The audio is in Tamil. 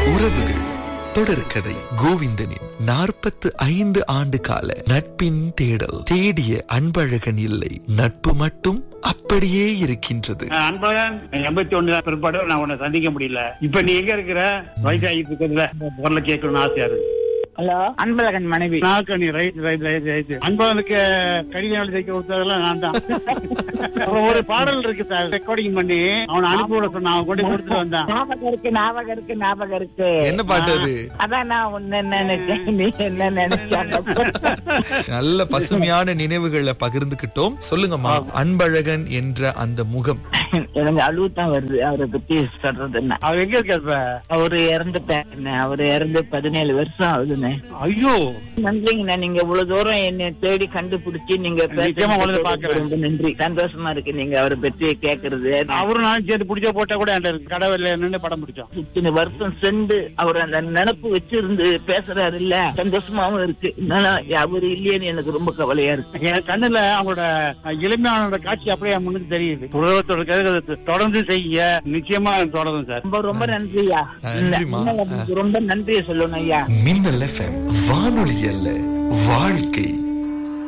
உறவுகள் தொடர்கதை கோவிந்தனின் நாற்பத்து ஐந்து ஆண்டு கால நட்பின் தேடல் தேடிய அன்பழகன் இல்லை நட்பு மட்டும் அப்படியே இருக்கின்றது அன்பழகன் எண்பத்தி ஒண்ணு பிற்பாடு நான் உன்னை சந்திக்க முடியல இப்ப நீ எங்க இருக்கிற வயசாகிட்டு இருக்கிறதுல குரல கேட்கணும்னு ஆசையா இருக்கு ஹலோ அன்பழகன் மனைவி நாக்கணி ரைட் ரைட் ரைட் ரைட் அன்பழகனுக்கு கடிதம் எழுதி தைக்க கொடுத்ததெல்லாம் நான் தான் அப்புறம் ஒரு பாடல் இருக்கு சார் ரெக்கார்டிங் பண்ணி அவனை அனுப்பி விட சொன்னான் அவன் கொண்டு கொடுத்துட்டு வந்தான் ஞாபகம் இருக்கு ஞாபகம் இருக்கு ஞாபகம் இருக்கு என்ன பாட்டு அது அதான் நான் உன்ன நினைச்சேன் நீ என்ன நினைச்சாங்க நல்ல பசுமையான நினைவுகளை பகிர்ந்துகிட்டோம் சொல்லுங்கம்மா அன்பழகன் என்ற அந்த முகம் எனக்கு அழுவு தான் வருது அவரை பத்தி சொல்றதுன்னா அவன் எங்க இருக்க இப்ப அவரு இறந்துட்டாருண்ணே அவரு இறந்து பதினேழு வருஷம் ஆகுதுண்ணே ஐயோ நன்றிங்கண்ணா நீங்க இவ்வளவு தூரம் என்னை தேடி கண்டுபிடிச்சு நீங்க நிச்சயமா உங்களை பேசுறதுக்கு பார்க்கிறேன். ரொம்ப நன்றி சந்தோஷமா இருக்கு நீங்க அவரை பத்தி கேக்குறது அவரும் நானும் சேர்ந்து பிடிச்ச போட்டா கூட என்கிட்ட இருக்கு கடவுள் நின்று படம் பிடிச்சோம் இத்தனை வருஷம் சென்று அவர் அந்த நினப்பு வச்சிருந்து பேசுறாரு இல்ல சந்தோஷமாவும் இருக்கு இருந்தாலும் அவரு இல்லையேன்னு எனக்கு ரொம்ப கவலையா இருக்கு என் கண்ணுல அவங்களோட இளமையானோட காட்சி அப்படியே என் முன்னுக்கு தெரியுது உலகத்தோட கருத்தை தொடர்ந்து செய்ய நிச்சயமா தொடரும் சார் ரொம்ப ரொம்ப நன்றியா நன்றிம்மா. இன்னும் உங்களுக்கு ரொம்ப நன்றியை சொல்லணும் ஐயா மின்னல் எஃப்எம் வானொலி அல்ல வாழ்க்கை